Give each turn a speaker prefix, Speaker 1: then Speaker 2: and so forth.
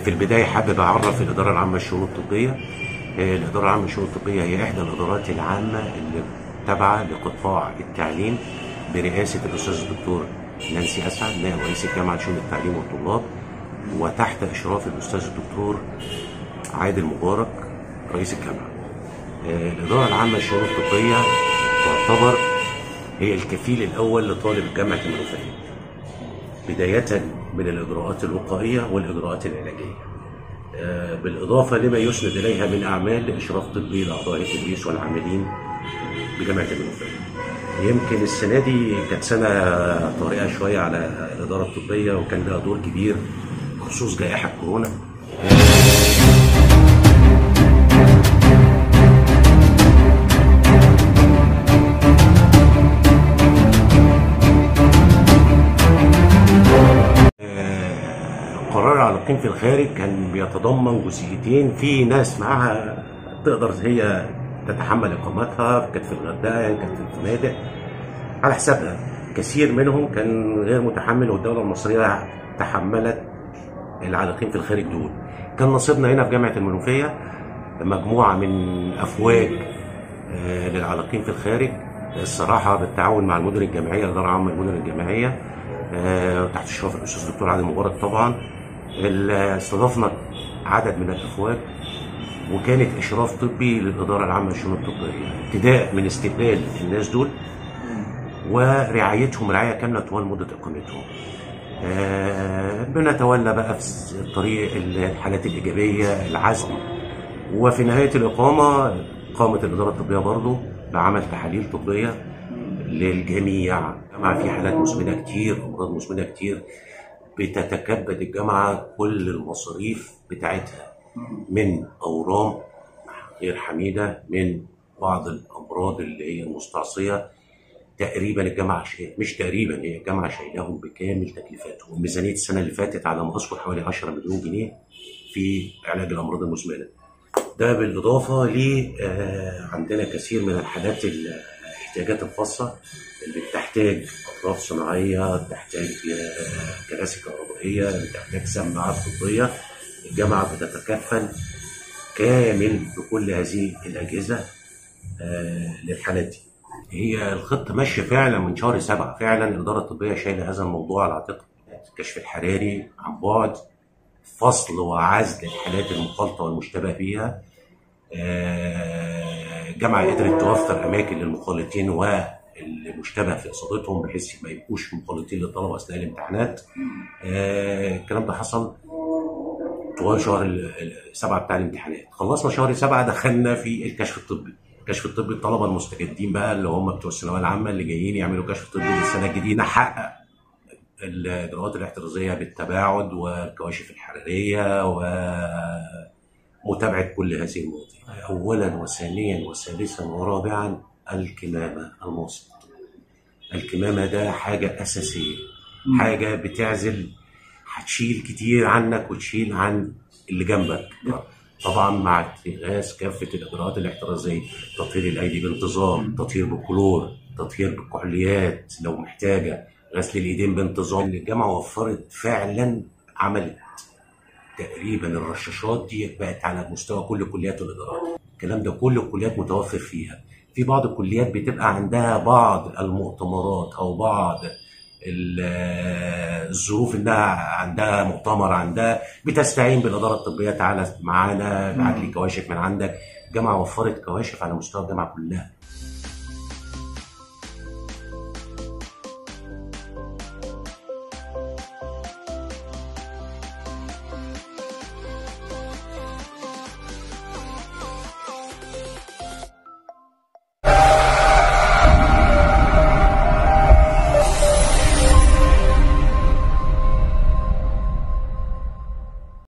Speaker 1: البداية حابب أعرف الإدارة العامة للشؤون الطبية آه، الإدارة العامة للشؤون الطبية هي إحدى الإدارات العامة اللي تابعة لقطاع التعليم برئاسة الأستاذ الدكتور نانسي أسعد نائب رئيس الجامعة لشؤون التعليم والطلاب وتحت إشراف الأستاذ الدكتور عادل مبارك رئيس الجامعة آه، الإدارة العامة للشؤون الطبية تعتبر هي الكفيل الأول لطالب جامعة المنوفية بداية من الإجراءات الوقائية والإجراءات العلاجية آه، بالإضافة لما يسند إليها من أعمال لإشراف طبي لأعضاء التدريس والعاملين بجامعة المنوفية يمكن السنة دي كانت سنة طارئة شوية على الإدارة الطبية وكان لها دور كبير بخصوص جائحة كورونا قرار على القيم في الخارج كان بيتضمن جزئيتين في ناس معاها تقدر هي تتحمل اقامتها كانت في الغردقه كانت في الفنادق على حسابها كثير منهم كان غير متحمل والدوله المصريه تحملت العالقين في الخارج دول كان نصيبنا هنا في جامعه المنوفيه مجموعه من افواج آه، للعالقين في الخارج الصراحه بالتعاون مع المدن الجامعيه الاداره العامه للمدن الجامعيه آه، تحت اشراف الاستاذ الدكتور عادل مبارك طبعا ال- استضفنا عدد من الافواج وكانت اشراف طبي للاداره العامه للشؤون الطبيه ابتداء من استقبال الناس دول ورعايتهم رعايه كامله طوال مده اقامتهم آه، بنتولى بقى في الطريق الحالات الايجابيه العزل وفي نهايه الاقامه قامت الاداره الطبيه برضه بعمل تحاليل طبيه للجميع الجامعه في حالات مزمنه كتير امراض مزمنه كتير بتتكبد الجامعه كل المصاريف بتاعتها من اورام غير حميده من بعض الامراض اللي هي المستعصيه تقريبا الجامعه شايل مش تقريبا هي الجامعه شايلاهم بكامل تكليفاتهم ميزانيه السنه اللي فاتت على ما اذكر حوالي 10 مليون جنيه في علاج الامراض المزمنه ده بالاضافه ل آه، عندنا كثير من الحالات الاحتياجات الخاصه اللي بتحتاج اطراف صناعيه بتحتاج آه، كراسي كهربائيه بتحتاج سماعات طبيه الجامعه بتتكفل كامل بكل هذه الاجهزه آه، للحالات دي هي الخطه ماشيه فعلا من شهر سبعه فعلا الاداره الطبيه شايله هذا الموضوع على عاتقها الكشف الحراري عن بعد فصل وعزل الحالات المخالطه والمشتبه بها آه، الجامعه قدرت توفر اماكن للمخالطين والمشتبه في اصابتهم بحيث ما يبقوش مخالطين للطلبه اثناء الامتحانات آه، الكلام ده حصل طوال شهر ال- ال- سبعه بتاع الامتحانات خلصنا شهر سبعه دخلنا في الكشف الطبي الكشف الطبي الطلبه المستجدين بقى اللي هم بتوع الثانويه العامه اللي جايين يعملوا كشف طبي للسنه الجديده نحقق الاجراءات الاحترازيه بالتباعد والكواشف الحراريه ومتابعه كل هذه المواضيع اولا وثانيا وثالثا ورابعا الكمامه الموسط الكمامه ده حاجه اساسيه حاجه بتعزل هتشيل كتير عنك وتشيل عن اللي جنبك طبعا مع اتخاذ كافه الاجراءات الاحترازيه تطهير الايدي بانتظام تطهير بالكلور تطهير بالكحوليات لو محتاجه غسل الايدين بانتظام الجامعه وفرت فعلا عملت تقريبا الرشاشات دي بقت على مستوى كل كليات الادارات الكلام ده كل الكليات متوفر فيها في بعض الكليات بتبقى عندها بعض المؤتمرات او بعض ال- الظروف انها عندها مؤتمر عندها بتستعين بالاداره الطبيه تعالى معانا ابعت لي كواشف من عندك الجامعه وفرت كواشف على مستوى الجامعه كلها